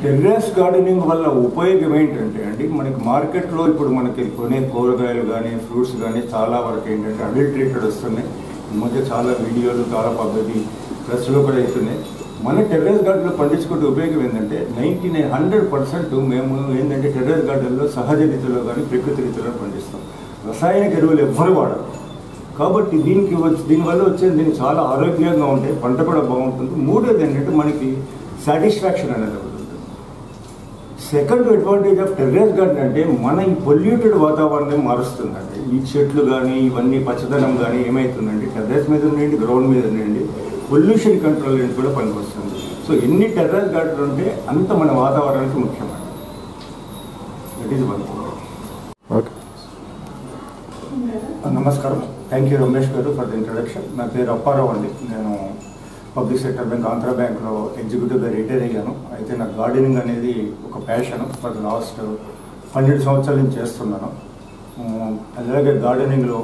Terrace gardening వల్ల ఉపయోగం ఏంటంటే అండి మనకి మార్కెట్లో ఇప్పుడు మనకి కొనే కూరగాయలు కానీ ఫ్రూట్స్ కానీ చాలా వరకు ఏంటంటే అడల్ట్రేటెడ్ వస్తున్నాయి ఈ మధ్య చాలా వీడియోలు చాలా పద్ధతి ప్రెస్లో కూడా అవుతున్నాయి మన టెర్రస్ గార్డెన్లో పండించుకుంటే ఉపయోగం ఏంటంటే నైంటీ నైన్ హండ్రెడ్ పర్సెంట్ మేము ఏంటంటే టెర్రస్ గార్డెన్లో సహజ రీతిలో కానీ ప్రకృతి రీతిలో పండిస్తాం రసాయనిక ఎరువులు ఎవ్వరు వాడరు కాబట్టి దీనికి వచ్చి దీనివల్ల వచ్చేది దీనికి చాలా ఆరోగ్యంగా ఉంటాయి పంట కూడా బాగుంటుంది మూడోది ఏంటంటే మనకి సాటిస్ఫాక్షన్ అనేది ఒకటి ఉంటుంది second advantage of terrace garden అంటే మన ఈ పొల్యూటెడ్ వాతావరణం మారుస్తుందండి ఈ చెట్లు కానీ ఇవన్నీ పచ్చదనం కానీ ఏమవుతుందండి టెర్రస్ మీద ఉండండి గ్రౌండ్ మీద ఉండండి పొల్యూషన్ కంట్రోల్ అనేది కూడా పనికొస్తుంది సో ఎన్ని టెర్రస్ గార్డెన్ ఉంటే అంత మన వాతావరణానికి ముఖ్యమండి దట్ ఈజ్ వన్ ఓకే నమస్కారం థ్యాంక్ యూ రమేష్ గారు ఫర్ ద ఇంట్రడక్షన్ నా పేరు అప్పారావు అండి నేను పబ్లిక్ సెక్టర్ బ్యాంక్ ఆంధ్ర బ్యాంక్లో ఎగ్జిక్యూటివ్గా రిటైర్ అయ్యాను అయితే నాకు గార్డెనింగ్ అనేది ఒక ప్యాషన్ ఫర్ లాస్ట్ పన్నెండు సంవత్సరాల నుంచి చేస్తున్నాను ఉమ్, అలాగే గార్డెనింగ్లో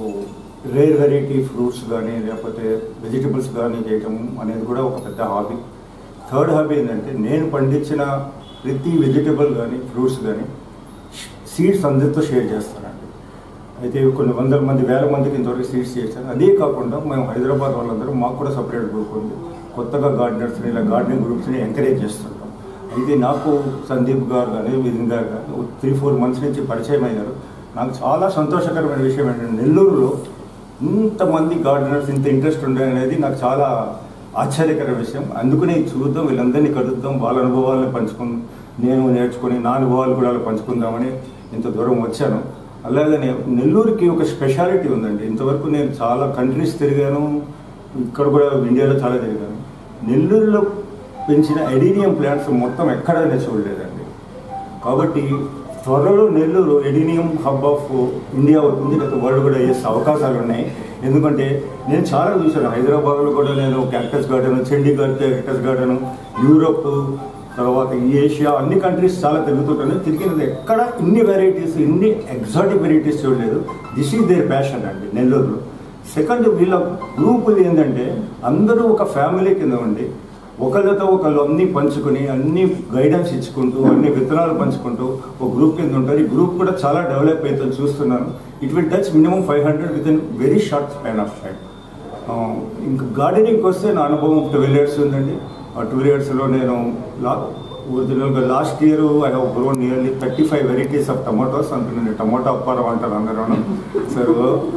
రేర్ వెరైటీ ఫ్రూట్స్ కానీ లేకపోతే వెజిటబుల్స్ కానీ చేయటం అనేది కూడా ఒక పెద్ద హాబీ థర్డ్ హాబీ ఏంటంటే నేను పండించిన ప్రతి వెజిటబుల్ కానీ ఫ్రూట్స్ కానీ సీడ్స్ అందరితో షేర్ చేస్తానండి అయితే కొన్ని వందల మంది వేల మందికి ఇంతవరకు సీట్స్ చేశాను అదే కాకుండా మేము హైదరాబాద్ వాళ్ళందరూ మాకు కూడా సపరేట్ గ్రూప్ ఉంది కొత్తగా గార్డెనర్స్ని ఇలా గార్డెనింగ్ గ్రూప్స్ని ఎంకరేజ్ చేస్తుంటాం అయితే నాకు సందీప్ గారు కానీ విధిన్ గారు కానీ త్రీ ఫోర్ మంత్స్ నుంచి పరిచయం అయ్యారు నాకు చాలా సంతోషకరమైన విషయం ఏంటంటే నెల్లూరులో ఇంతమంది గార్డెనర్స్ ఇంత ఇంట్రెస్ట్ ఉండే అనేది నాకు చాలా ఆశ్చర్యకర విషయం అందుకనే ఇది చూద్దాం వీళ్ళందరినీ కలుద్దాం వాళ్ళ అనుభవాలను పంచుకుందాం నేను నేర్చుకుని నా అనుభవాలు కూడా పంచుకుందామని ఇంత దూరం వచ్చాను అలాగనే నెల్లూరుకి ఒక స్పెషాలిటీ ఉందండి ఇంతవరకు నేను చాలా కంట్రీస్ తిరిగాను ఇక్కడ కూడా ఇండియాలో చాలా తిరిగాను నెల్లూరులో పెంచిన ఎడీనియం ప్లాంట్స్ మొత్తం ఎక్కడా నేను చూడలేదండి కాబట్టి త్వరలో నెల్లూరు ఎడినియం హబ్ ఆఫ్ ఇండియా అవుతుంది లేకపోతే వరల్డ్ కూడా అయ్యే అవకాశాలు ఉన్నాయి ఎందుకంటే నేను చాలా చూశాను హైదరాబాద్లో కూడా నేను cactus garden Chandigarh cactus garden Europe తర్వాత ఈ ఏషియా అన్ని కంట్రీస్ చాలా తిరుగుతుంటాను తిరిగినది ఎక్కడ ఇన్ని వెరైటీస్ ఇన్ని ఎగ్జాటిక్ వెరైటీస్ చూడలేదు దిస్ ఈజ్ దేర్ ప్యాషన్ అండి నెల్లూరులో సెకండ్ వీళ్ళ గ్రూపులు ఏంటంటే అందరూ ఒక ఫ్యామిలీ కింద ఉండి ఒకళ్ళతో ఒకళ్ళు అన్ని పంచుకొని అన్ని గైడెన్స్ ఇచ్చుకుంటూ అన్ని విత్తనాలు పంచుకుంటూ ఒక గ్రూప్ కింద ఉంటారు ఈ గ్రూప్ కూడా చాలా డెవలప్ అవుతుంది చూస్తున్నాను it will touch minimum five hundred within very short span of time ఇంకా గార్డెనింగ్కి వస్తే నా అనుభవం ట్వెల్వ్ ఇయర్స్ ఉందండి ఆ ట్వెల్వ్ ఇయర్స్లో నేను లా ఒరిజినల్గా last year I have grown nearly thirty five varieties of tomatoes అంటున్నాను టమాటో అప్పారం అంటారు అందరూ సో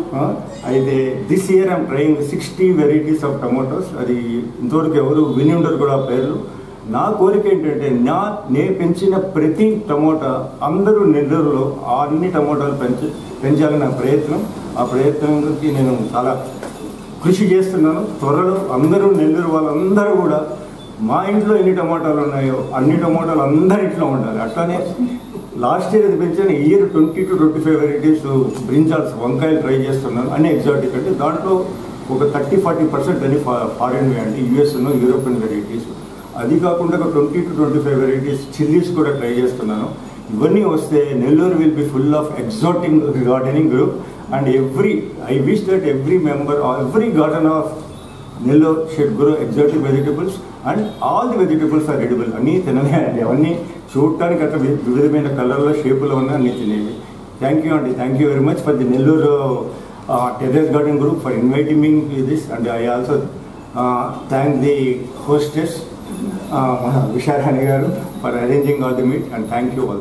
అయితే this year I'm trying sixty varieties of tomatoes అది ఇంతవరకు ఎవరు విని ఉండరు కూడా ఆ పేర్లు నా కోరిక ఏంటంటే నా నేను పెంచిన ప్రతి టమోటా అందరూ నెల్లూరులో ఆ అన్ని టమోటాలు పెంచి పెంచాలని నా ప్రయత్నం ఆ ప్రయత్నానికి నేను చాలా కృషి చేస్తున్నాను త్వరలో అందరూ నెల్లూరు వాళ్ళందరూ కూడా మా ఇంట్లో ఎన్ని టమాటాలు ఉన్నాయో అన్ని టమాటాలు అందరి ఇంట్లో ఉండాలి అట్లానే లాస్ట్ ఇయర్ అది పెంచిన year twenty to twenty five varieties brinjals వంకాయలు ట్రై చేస్తున్నాను అన్ని ఎగ్జాటిక్ అంటే దాంట్లో ఒక థర్టీ ఫార్టీ పర్సెంట్ అని ఫారిన్ అంటే యూఎస్ యూరోపియన్ వెరైటీస్ అది కాకుండా ఒక twenty to twenty five varieties chillies కూడా ట్రై చేస్తున్నాను ఇవన్నీ వస్తే Nellore will be full of exciting gardening group and every I wish that every member every garden of Nellore should grow exotic vegetables and all the vegetables are edible అన్నీ తినలే అండి అవన్నీ చూడటానికి అట్లా వి- వివిధమైన కలర్లో షేపులో ఉన్న అన్ని తినేవి థ్యాంక్ యూ అండి thank you very much for the Nellore terrace garden group for inviting me this and I also thank the hostess Visharani గారు for arranging all the meet and thank you all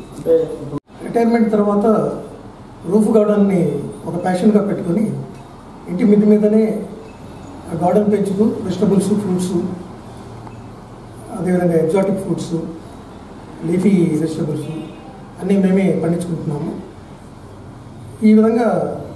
retirement తర్వాత roof గార్డెన్ని ఒక ప్యాషన్గా పెట్టుకొని ఇంటి మిద్ది మీదనే ఆ గార్డెన్ పెంచుతూ వెజిటబుల్స్ ఫ్రూట్స్ అదేవిధంగా ఎగ్జాటిక్ ఫ్రూట్స్ లీఫీ వెజిటబుల్స్ అన్నీ మేమే పండించుకుంటున్నాము ఈ విధంగా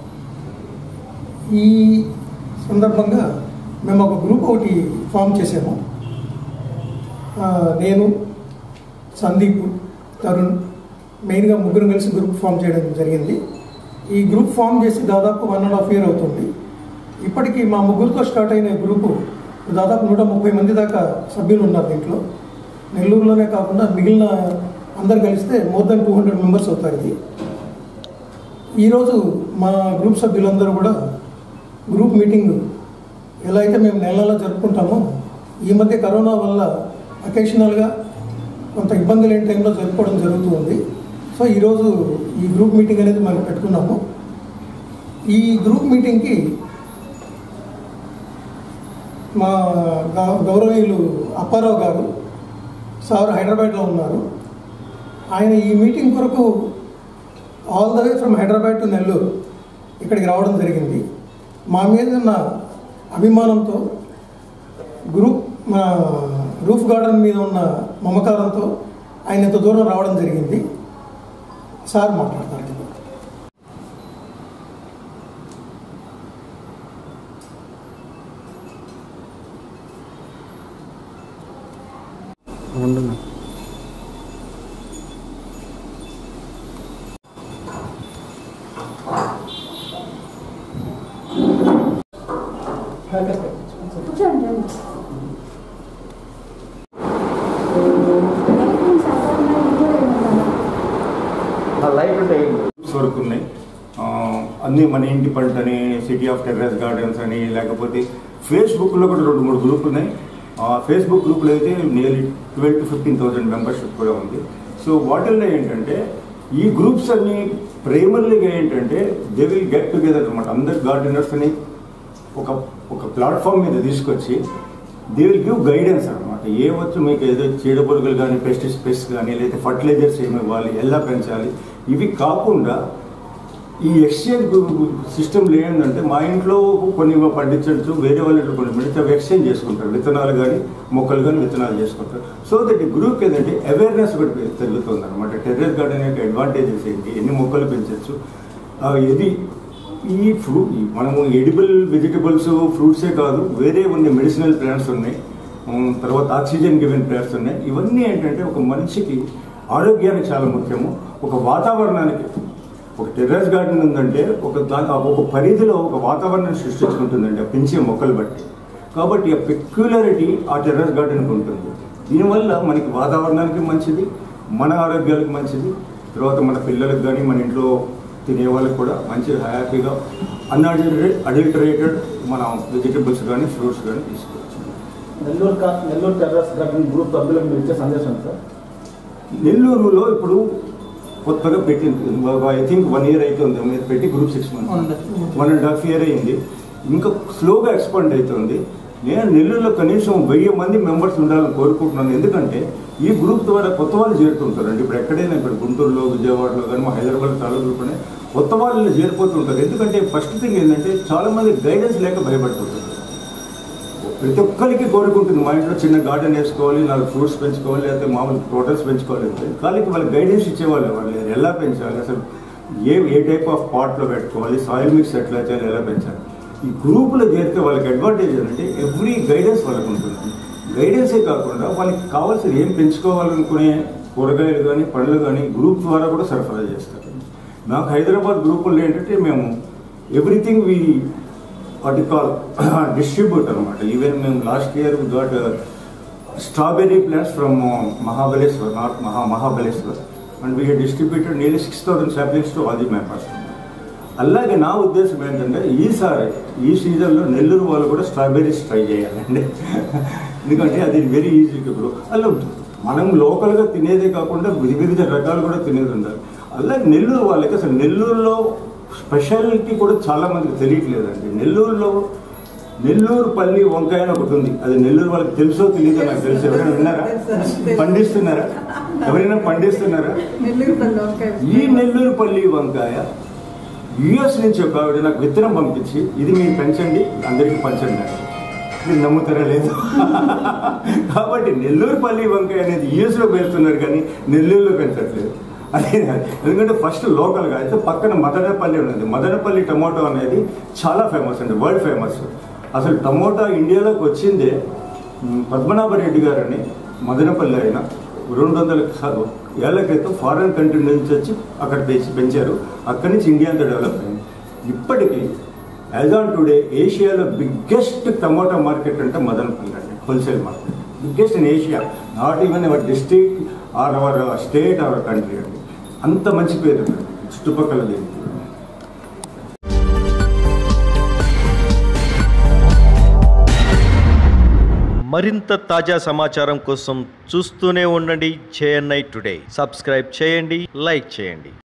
ఈ సందర్భంగా మేము ఒక గ్రూప్ ఒకటి ఫామ్ చేసాము ఆ, నేను సందీప్ తరుణ్ మెయిన్గా ముగ్గురు కలిసి గ్రూప్ ఫామ్ చేయడం జరిగింది ఈ గ్రూప్ ఫామ్ చేసి దాదాపు వన్ అండ్ హాఫ్ ఇయర్ అవుతుంది ఇప్పటికీ మా ముగ్గురితో స్టార్ట్ అయిన గ్రూపు దాదాపు నూట ముప్పై మంది దాకా సభ్యులు ఉన్నారు దీంట్లో నెల్లూరులోనే కాకుండా మిగిలిన అందరు కలిస్తే more than two hundred members అవుతారు ఇది ఈరోజు మా గ్రూప్ సభ్యులందరూ కూడా గ్రూప్ మీటింగ్ ఎలా అయితే మేము నెల నెలా జరుపుకుంటామో ఈ మధ్య కరోనా వల్ల అకేషనల్గా కొంత ఇబ్బంది లేని టైంలో జరుపుకోవడం జరుగుతుంది సో ఈరోజు ఈ గ్రూప్ మీటింగ్ అనేది మనం పెట్టుకున్నాము ఈ గ్రూప్ మీటింగ్కి మా గౌ- గౌరవనీయులు అప్పారావు గారు సార్ హైదరాబాద్లో ఉన్నారు ఆయన ఈ మీటింగ్ కొరకు all the way from Hyderabad to Nellore ఇక్కడికి రావడం జరిగింది మా మీద ఉన్న అభిమానంతో గ్రూప్ మా రూఫ్ గార్డెన్ మీద ఉన్న మమకారంతో ఆయన ఇంత దూరం రావడం జరిగింది సార్ మాట్లాడతారు కదా కూర్చోండి రండి. ఏం సాధారణ ఇంట్లో ఏమన్నా? లైట్ ఉంటాయి గ్రూప్స్ వరకు ఉన్నాయి ఆ, అన్నీ మన ఇంటి పంట అని సిటీ ఆఫ్ టెర్రస్ గార్డెన్స్ అని లేకపోతే ఫేస్బుక్లో కూడా రెండు మూడు గ్రూపులు ఉన్నాయి ఆ ఫేస్బుక్ గ్రూప్లో అయితే nearly twelve to fifteen thousand membership కూడా ఉంది సో వాటిల్లో ఏంటంటే ఈ గ్రూప్స్ అన్ని ప్రైమర్లీగా ఏంటంటే దే విల్ గెట్ టుగెదర్ అనమాట అందరు గార్డెనర్స్ని ఒక ఒక ప్లాట్ఫామ్ మీద తీసుకొచ్చి దే విల్ గివ్ గైడెన్స్ అనమాట ఏ వచ్చు మీకు ఏదో చీడపురుగులు కానీ పెస్టిసైడ్స్ కానీ లేదా ఫర్టిలైజర్స్ ఏమి ఇవ్వాలి ఎలా పెంచాలి ఇవి కాకుండా ఈ ఎక్స్చేంజ్ సిస్టమ్లో ఏంటంటే మా ఇంట్లో కొన్ని పండించవచ్చు వేరే వాళ్ళ ఇంట్లో కొన్ని పండించి అవి ఎక్స్చేంజ్ చేసుకుంటారు విత్తనాలు కానీ మొక్కలు కానీ విత్తనాలు చేసుకుంటారు సో దట్ ఈ గ్రూప్ ఏంటంటే అవేర్నెస్ కూడా పెరుగుతుంది అనమాట టెర్రస్ గార్డెన్ యొక్క అడ్వాంటేజెస్ ఏంటి ఎన్ని మొక్కలు పెంచవచ్చు ఇది ఈ ఫ్రూట్ మనము ఎడిబుల్ వెజిటబుల్స్ ఫ్రూట్సే కాదు వేరే ఉన్న మెడిసినల్ ప్లాంట్స్ ఉన్నాయి ఉమ్, తర్వాత ఆక్సిజన్ గివెన్ ప్లాంట్స్ ఉన్నాయి ఇవన్నీ ఏంటంటే ఒక మనిషికి ఆరోగ్యానికి చాలా ముఖ్యము ఒక వాతావరణానికి ఒక టెర్రస్ గార్డెన్ ఉందంటే ఒక దాని ఒక పరిధిలో ఒక వాతావరణాన్ని సృష్టించుకుంటుందండి ఆ పెంచే మొక్కలు బట్టి కాబట్టి ఆ పెక్యులారిటీ ఆ టెర్రస్ గార్డెన్కి ఉంటుంది దీనివల్ల మనకి వాతావరణానికి మంచిది మన ఆరోగ్యాలకు మంచిది తర్వాత మన పిల్లలకు కానీ మన ఇంట్లో తినే వాళ్ళకి కూడా మంచి హ్యాపీగా అన్అడల్టరేట్ అడల్టరేటెడ్ మన వెజిటబుల్స్ కానీ ఫ్రూట్స్ కానీ తీసుకోవచ్చు నెల్లూరు కా- నెల్లూరు టెర్రస్ గార్డెన్ గ్రూప్ సభ్యులకు మీరు ఇచ్చే సందేశం సార్ నెల్లూరులో ఇప్పుడు కొత్తగా పెట్టింది ఐ థింక్ వన్ ఇయర్ అవుతుంది మీరు పెట్టి group six months one and half year అయింది ఇంకా స్లోగా ఎక్స్పాండ్ అవుతుంది నేను నెల్లూరులో కనీసం వెయ్యి మంది మెంబర్స్ ఉండాలని కోరుకుంటున్నాను ఎందుకంటే ఈ గ్రూప్ ద్వారా కొత్త వాళ్ళు చేరుతుంటారండి ఇప్పుడు ఎక్కడైనా ఇప్పుడు గుంటూరులో విజయవాడలో కానీ మా హైదరాబాద్ చాలా గ్రూప్ ఉన్నాయి కొత్త వాళ్ళు చేరిపోతుంటారు ఎందుకంటే ఫస్ట్ థింగ్ ఏంటంటే చాలా మంది గైడెన్స్ లేక భయపడుతుంటారు ప్రతి ఒక్కరికి కోరుకుంటుంది మా ఇంట్లో చిన్న గార్డెన్ వేసుకోవాలి నాలుగు ఫ్రూట్స్ పెంచుకోవాలి లేకపోతే మామూలు టోటల్స్ పెంచుకోవాలి అంటే కానీ వాళ్ళకి గైడెన్స్ ఇచ్చేవాళ్ళు వాళ్ళు ఎలా పెంచాలి అసలు ఏ ఏ టైప్ ఆఫ్ పాట్లో పెట్టుకోవాలి సాయిల్ మిక్స్ ఎట్లా చేయాలి ఎలా పెంచాలి ఈ గ్రూపులో చేరితే వాళ్ళకి అడ్వాంటేజ్ ఏంటంటే ఎవ్రీ గైడెన్స్ వాళ్ళకు ఉంటుంది గైడెన్సే కాకుండా వాళ్ళకి కావాల్సిన ఏం పెంచుకోవాలనుకునే కూరగాయలు కానీ పండ్లు కానీ గ్రూప్ ద్వారా కూడా సరఫరా చేస్తారు నాకు హైదరాబాద్ గ్రూపుల్లో ఏంటంటే మేము everything we what call distribute అనమాట ఈవెన్ మేము last year got strawberry plants from Mahabaleshwar north Maha Mahabaleshwar and we distributed nearly six thousand saplings to all the members అలాగే నా ఉద్దేశం ఏంటంటే ఈసారి ఈ సీజన్లో నెల్లూరు వాళ్ళు కూడా స్ట్రాబెర్రీస్ ట్రై చేయాలండి ఎందుకంటే అది వెరీ ఈజీ ఇప్పుడు అలా మనం లోకల్గా తినేదే కాకుండా వివిధ వివిధ రకాలు కూడా తినేది ఉండాలి అలాగే నెల్లూరు వాళ్ళకి అసలు నెల్లూరులో స్పెషాలిటీ కూడా చాలా మందికి తెలియట్లేదండి నెల్లూరులో నెల్లూరు పల్లి వంకాయ అని ఒకటి ఉంది అది నెల్లూరు వాళ్ళకి తెలుసో తెలియదో నాకు తెలుసు ఎవరైనా విన్నారా పండిస్తున్నారా ఎవరైనా పండిస్తున్నారా నెల్లూరు పల్లి వంకాయ ఈ నెల్లూరు పల్లి వంకాయ యుఎస్ నుంచి ఒక ఆవిడ నాకు విత్తనం పంపించి ఇది మీరు పెంచండి అందరికీ పంచండి అని. మీరు నమ్ముతారా లేదు కాబట్టి నెల్లూరు పల్లి వంకాయ అనేది యుఎస్లో పెడుతున్నారు కానీ నెల్లూరులో పెంచట్లేదు అదే ఎందుకంటే ఫస్ట్ లోకల్గా అయితే పక్కన మదనపల్లి ఉన్నది మదనపల్లి టమోటో అనేది చాలా ఫేమస్ అండి వరల్డ్ ఫేమస్ అసలు టమోటా ఇండియాలోకి వచ్చిందే ఉమ్, పద్మనాభరెడ్డి గారని మదనపల్లి ఆయన రెండు వందల స- ఏళ్ల క్రితం ఫారెన్ కంట్రీ నుంచి వచ్చి అక్కడ పెంచి పెంచారు అక్కడి నుంచి ఇండియా అంతా డెవలప్ అయింది ఇప్పటికీ యాజ్ ఆన్ టుడే ఏషియాలో బిగ్గెస్ట్ టమోటా మార్కెట్ అంటే మదనపల్లి అండి wholesale market biggest in Asia not even our district or our state our country అండి అంత మంచి పేరు ఉంది చుట్టుపక్కల దీనికి మరింత తాజా సమాచారం కోసం చూస్తూనే ఉండండి చేఎన్ఐ టుడే సబ్స్క్రైబ్ చేయండి లైక్ చేయండి